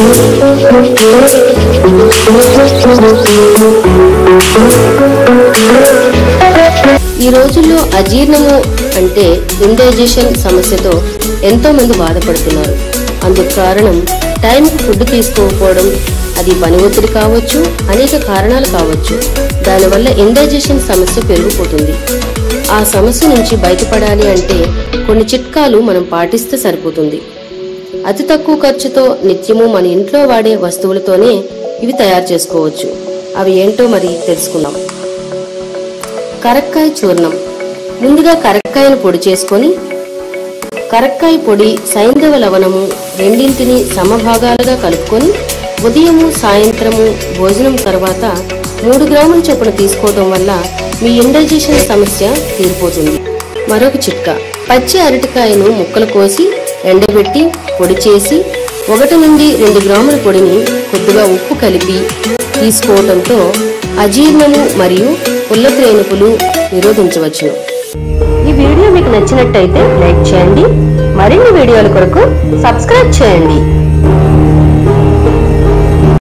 ఈ రోజుల్లో అజీర్ణము అంటే ఇండైజెషన్ సమస్యతో ఎంతో మంది బాధపడుతున్నారు అందుకు కారణం టైంకి ఫుడ్ తీసుకోకపోవడం అది పని ఒత్తిడి కావచ్చు అనేక కారణాలు కావచ్చు దానివల్ల ఇండైజెషన్ సమస్య పెరిగిపోతుంది ఆ సమస్య నుంచి బయటపడాలి అంటే కొన్ని చిట్కాలు మనం పాటిస్తే సరిపోతుంది అతి తక్కువ ఖర్చుతో నిత్యము మన ఇంట్లో వాడే వస్తువులతోనే ఇవి తయారు చేసుకోవచ్చు అవి ఏంటో మరి తెలుసుకుందాం కరక్కాయ చూర్ణం ముందుగా కరక్కాయను పొడి చేసుకొని కరక్కాయ పొడి సైంధవ లవణము రెండింటిని సమభాగాలుగా కలుపుకొని ఉదయము సాయంత్రము భోజనం తర్వాత మూడు గ్రాముల చొప్పున తీసుకోవడం వల్ల మీ ఇండైజెషన్ సమస్య తీరిపోతుంది మరొక చిట్కా పచ్చి అరటికాయను ముక్కలు కోసి ఎండబెట్టి పొడి చేసి ఒకటి నుండి రెండు గ్రాముల పొడిని కొద్దిగా ఉప్పు కలిపి తీసుకోవడంతో అజీర్ణము మరియు పుల్లత్రేనుపులు నిరోధించవచ్చును ఈ వీడియో మీకు నచ్చినట్టయితే లైక్ చేయండి మరిన్ని వీడియోల కొరకు సబ్స్క్రైబ్ చేయండి